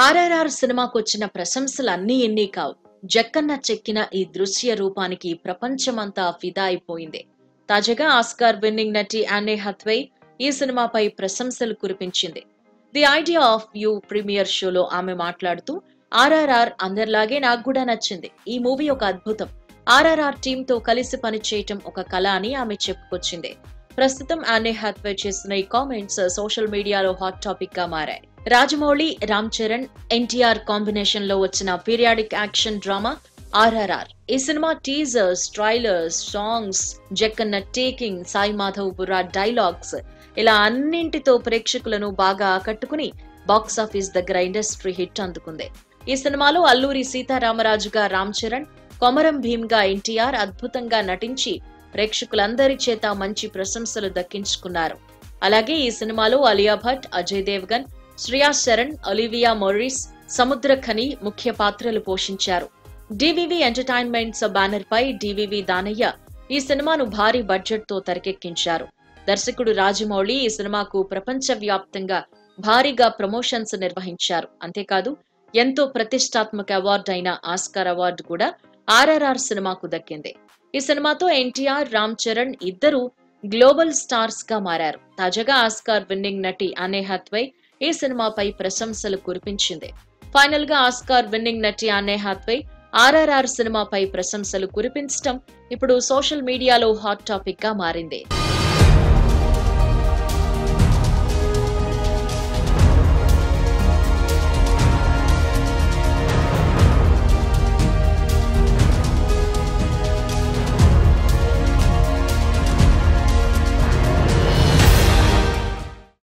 ఆర్ఆర్ఆర్ సినిమాకు వచ్చిన ప్రశంసలు అన్నీ ఎన్ని కావు జక్కన్న చెక్కిన ఈ దృశ్య రూపానికి ప్రపంచమంతా ఫిదా అయిపోయింది తాజాగా ఆస్కార్ విన్నింగ్ నటి ఆనే హత్వే ఈ సినిమాపై ప్రశంసలు కురిపించింది the idea of you premiere షోలో ఆమె మాట్లాడుతూ ఆర్ఆర్ఆర్ అందరిలాగే నాకు కూడా నచ్చింది ఈ మూవీ ఒక అద్భుతం ఆర్ఆర్ఆర్ టీమ్ తో కలిసి పనిచేయటం ఒక కళ అని ఆమె చెప్పుకొచ్చింది ప్రస్తుతం ఆనే హాత్వే చేసిన ఈ కామెంట్స్ సోషల్ మీడియాలో హాట్ టాపిక్ గా మారాయి రాజమౌళి రామ్ చరణ్ ఎన్టీఆర్ కాంబినేషన్ లో వచ్చిన పీరియాడిక్ యాక్షన్ డ్రామా ఆర్ఆర్ఆర్ ఈ సినిమా teasers trailers songs Jakkanna taking Sai Madhav Burra dialogues ఇలా అన్నింటితో ప్రేక్షకులను బాగా ఆకట్టుకుని బాక్స్ ఆఫీస్ దగ్గర ఇండస్ట్రీ హిట్ అందుకుంది ఈ సినిమాలో అల్లూరి సీతారామరాజుగా రామ్ చరణ్ కొమరం భీమ్గా ఎన్టీఆర్ అద్భుతంగా నటించి ప్రేక్షకులందరి చేత మంచి ప్రశంసలు దక్కించుకున్నారు అలాగే ఈ సినిమాలో Alia Bhatt Ajay Devgn Shriya Saran Olivia Morris Samuthirakani ముఖ్య పాత్రలు పోషించారు డివివి ఎంటర్టైన్మెంట్స్ బ్యానర్ పై డివివి దానయ్య ఈ సినిమాను భారీ బడ్జెట్ తో తెరకెక్కించారు దర్శకుడు రాజమౌళి ఈ సినిమాకు ప్రపంచ వ్యాప్తంగా భారీగా ప్రమోషన్స్ నిర్వహించారు అంతేకాదు ఎంతో ప్రతిష్టాత్మక అవార్డు అయిన ఆస్కార్ అవార్డు కూడా ఆర్ఆర్ఆర్ సినిమాకు దక్కింది ఈ సినిమాతో ఎన్టీఆర్ రామ్ చరణ్ ఇద్దరు గ్లోబల్ స్టార్స్ గా మారారు తాజాగా ఆస్కార్ విన్నింగ్ నటి అనే హత్వే ఈ సినిమాపై ప్రశంసలు కురిపించింది ఫైనల్ గా ఆస్కార్ విన్నింగ్ నటి అనే హాత్వే ఆర్ఆర్ఆర్ సినిమాపై ప్రశంసలు కురిపించడం ఇప్పుడు సోషల్ మీడియాలో హాట్ టాపిక్ గా మారింది